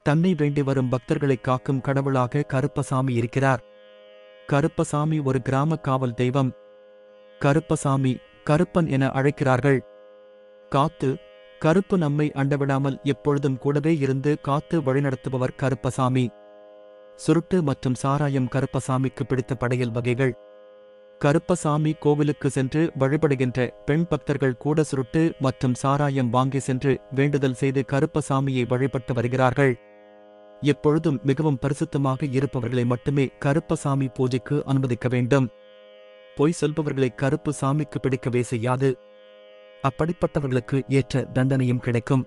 தன்னை வேண்டி வரும் பக்தர்களை காக்கும் கடவுளாக கருப்பசாமி இருக்கிறார் கருப்பசாமி ஒரு கிராம காவல் தெய்வம் கருப்பசாமி கருப்பன் என அழைக்கிறார்கள் காத்து கருப்பு நம்மை அண்டவிடாமல் எப்பொழுதும் கூடவே இருந்து காத்து வழிநடத்துபவர் கருப்பசாமி சுருட்டு மற்றும் சாராயம் கருப்பசாமிக்கு பிடித்த படையல் வகைகள் கருப்பசாமி கோவிலுக்கு சென்று வழிபடுகின்ற பெண் பக்தர்கள் கூட சுருட்டு மற்றும் சாராயம் வாங்கி சென்று வேண்டுதல் செய்து கருப்பசாமியை வழிபட்டு வருகிறார்கள் எப்பொழுதும் மிகவும் பரிசுத்தமாக இருப்பவர்களை மட்டுமே கருப்பசாமி பூஜைக்கு அனுமதிக்க வேண்டும் பொய் சொல்பவர்களை கருப்பு சாமிக்கு பிடிக்கவே செய்யாது அப்படிப்பட்டவர்களுக்கு ஏற்ற தண்டனையும் கிடைக்கும்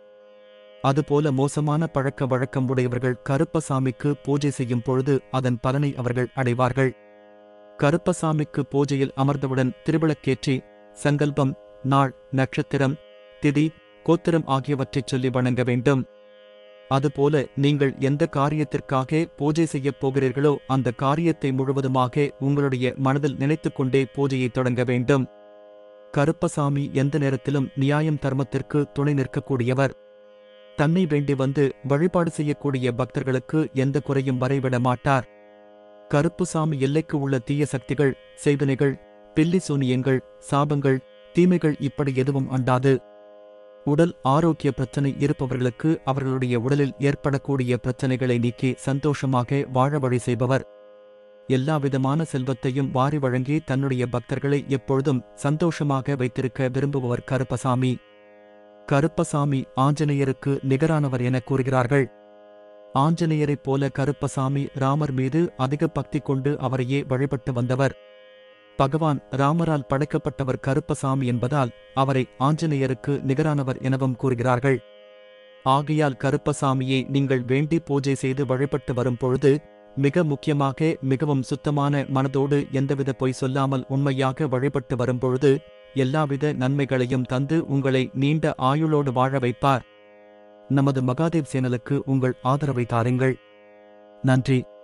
அதுபோல மோசமான பழக்க வழக்கம் உடையவர்கள் கருப்பசாமிக்கு பூஜை செய்யும் பொழுது அதன் பலனை அவர்கள் அடைவார்கள் கருப்பசாமிக்கு பூஜையில் அமர்ந்தவுடன் திருவிளக்கேற்றி சங்கல்பம் நாள் நட்சத்திரம் திதி கோத்திரம் ஆகியவற்றைச் சொல்லி வணங்க வேண்டும் அதுபோல நீங்கள் எந்த காரியத்திற்காக பூஜை செய்யப் போகிறீர்களோ அந்த காரியத்தை முழுவதுமாக உங்களுடைய மனதில் நினைத்துக்கொண்டே பூஜையை தொடங்க வேண்டும் கருப்பசாமி எந்த நேரத்திலும் நியாயம் தர்மத்திற்கு துணை நிற்கக்கூடியவர் தன்னை வேண்டி வந்து வழிபாடு செய்யக்கூடிய பக்தர்களுக்கு எந்த குறையும் வரைவிட மாட்டார் கருப்புசாமி எல்லைக்கு உள்ள தீய சக்திகள் செய்வினைகள் பில்லி சூனியங்கள் சாபங்கள் தீமைகள் இப்படி எதுவும் அண்டாது உடல் ஆரோக்கிய பிரச்சனை இருப்பவர்களுக்கு அவர்களுடைய உடலில் ஏற்படக்கூடிய பிரச்சனைகளை நீக்கி சந்தோஷமாக வாழ வழி செய்பவர் எல்லாவிதமான செல்வத்தையும் வாரி வழங்கி தன்னுடைய பக்தர்களை எப்பொழுதும் சந்தோஷமாக வைத்திருக்க விரும்புபவர் கருப்பசாமி கருப்பசாமி ஆஞ்சநேயருக்கு நிகரானவர் என கூறுகிறார்கள் ஆஞ்சநேயரைப் போல கருப்பசாமி ராமர் மீது அதிக பக்தி கொண்டு அவரையே வழிபட்டு வந்தவர் பகவான் ராமரால் படைக்கப்பட்டவர் கருப்பசாமி என்பதால் அவரை ஆஞ்சநேயருக்கு நிகரானவர் எனவும் கூறுகிறார்கள் ஆகையால் கருப்பசாமியை நீங்கள் வேண்டி பூஜை செய்து வழிபட்டு வரும் பொழுது மிக முக்கியமாக மிகவும் சுத்தமான மனதோடு எந்தவித பொய் சொல்லாமல் உண்மையாக வழிபட்டு வரும் பொழுது எல்லாவித நன்மைகளையும் தந்து உங்களை நீண்ட ஆயுளோடு வாழ வைப்பார் நமது மகாதேவ் சேனலுக்கு உங்கள் ஆதரவை தாருங்கள் நன்றி